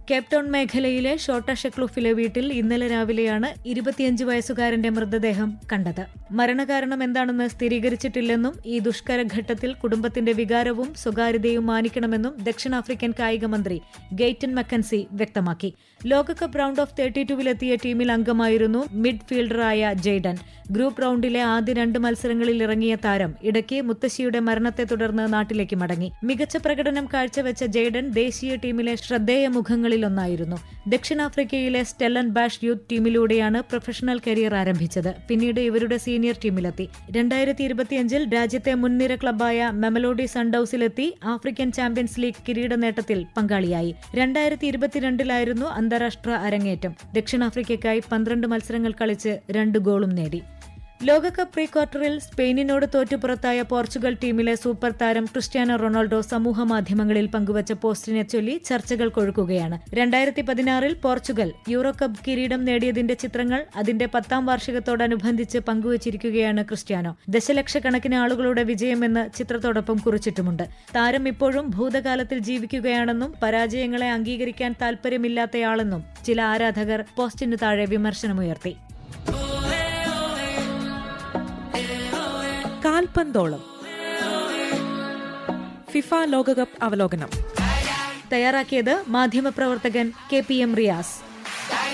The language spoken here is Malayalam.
കേപ്ടൗൺ മേഖലയിലെ ഷോട്ട ഷെക്ലൂഫിലെ വീട്ടിൽ ഇന്നലെ രാവിലെയാണ് ഇരുപത്തിയഞ്ച് വയസ്സുകാരന്റെ മൃതദേഹം കണ്ടത് മരണകാരണം എന്താണെന്ന് സ്ഥിരീകരിച്ചിട്ടില്ലെന്നും ഈ ദുഷ്കര ഘട്ടത്തിൽ കുടുംബത്തിന്റെ വികാരവും സ്വകാര്യതയും മാനിക്കണമെന്നും ദക്ഷിണാഫ്രിക്കൻ കായിക മന്ത്രി ഗെയ്റ്റൻ മക്കൻസി വ്യക്തമാക്കി ലോകകപ്പ് റൌണ്ട് ഓഫ് തേർട്ടി ടുവിലെത്തിയ ടീമിൽ അംഗമായിരുന്നു മിഡ്ഫീൽഡറായ ജെയ്ഡൻ ഗ്രൂപ്പ് റൌണ്ടിലെ ആദ്യ രണ്ട് മത്സരങ്ങളിൽ ഇറങ്ങിയ താരം ഇടയ്ക്ക് മുത്തശ്ശിയുടെ മരണത്തെ തുടർന്ന് നാട്ടിലേക്ക് മടങ്ങി മികച്ച പ്രകടനം കാഴ്ചവെച്ച ജെയ്ഡൻ ദേശീയ ടീമിലെ ശ്രദ്ധേയ മുഖങ്ങളിലൊന്നായിരുന്നു ദക്ഷിണാഫ്രിക്കയിലെ സ്റ്റെല്ലൻ ബാഷ് യൂത്ത് ടീമിലൂടെയാണ് പ്രൊഫഷണൽ കരിയർ ആരംഭിച്ചത് പിന്നീട് ഇവരുടെ സീനിയർ ടീമിലെത്തി രണ്ടായിരത്തി ഇരുപത്തിയഞ്ചിൽ രാജ്യത്തെ മുൻനിര ക്ലബായ മെമലോഡി സൺഡൌസിലെത്തി ആഫ്രിക്കൻ ചാമ്പ്യൻസ് ലീഗ് കിരീട നേട്ടത്തിൽ പങ്കാളിയായി രണ്ടായിരത്തി ഇരുപത്തിരണ്ടിലായിരുന്നു അന്താരാഷ്ട്ര അരങ്ങേറ്റം ദക്ഷിണാഫ്രിക്കയ്ക്കായി പന്ത്രണ്ട് മത്സരങ്ങൾ കളിച്ച് രണ്ട് ഗോളും നേടി ലോകകപ്പ് പ്രീ ക്വാർട്ടറിൽ സ്പെയിനിനോട് തോറ്റു പുറത്തായ പോർച്ചുഗൽ ടീമിലെ സൂപ്പർ താരം ക്രിസ്ത്യാനോ റൊണാൾഡോ സമൂഹ മാധ്യമങ്ങളിൽ പങ്കുവച്ച പോസ്റ്റിനെ ചൊല്ലി ചർച്ചകൾ കൊഴുക്കുകയാണ് രണ്ടായിരത്തി പതിനാറിൽ പോർച്ചുഗൽ യൂറോ കപ്പ് കിരീടം നേടിയതിന്റെ ചിത്രങ്ങൾ അതിന്റെ പത്താം വാർഷികത്തോടനുബന്ധിച്ച് പങ്കുവച്ചിരിക്കുകയാണ് ക്രിസ്ത്യാനോ ദശലക്ഷക്കണക്കിന് ആളുകളുടെ വിജയമെന്ന് ചിത്രത്തോടൊപ്പം കുറിച്ചിട്ടുമുണ്ട് താരം ഇപ്പോഴും ഭൂതകാലത്തിൽ ജീവിക്കുകയാണെന്നും പരാജയങ്ങളെ അംഗീകരിക്കാൻ താൽപര്യമില്ലാത്തയാളെന്നും ചില ആരാധകർ പോസ്റ്റിന് താഴെ വിമർശനമുയർത്തി കാൽപന്തോളം ഫിഫ ലോകകപ്പ് അവലോകനം തയ്യാറാക്കിയത് മാധ്യമപ്രവർത്തകൻ കെ പി എം റിയാസ്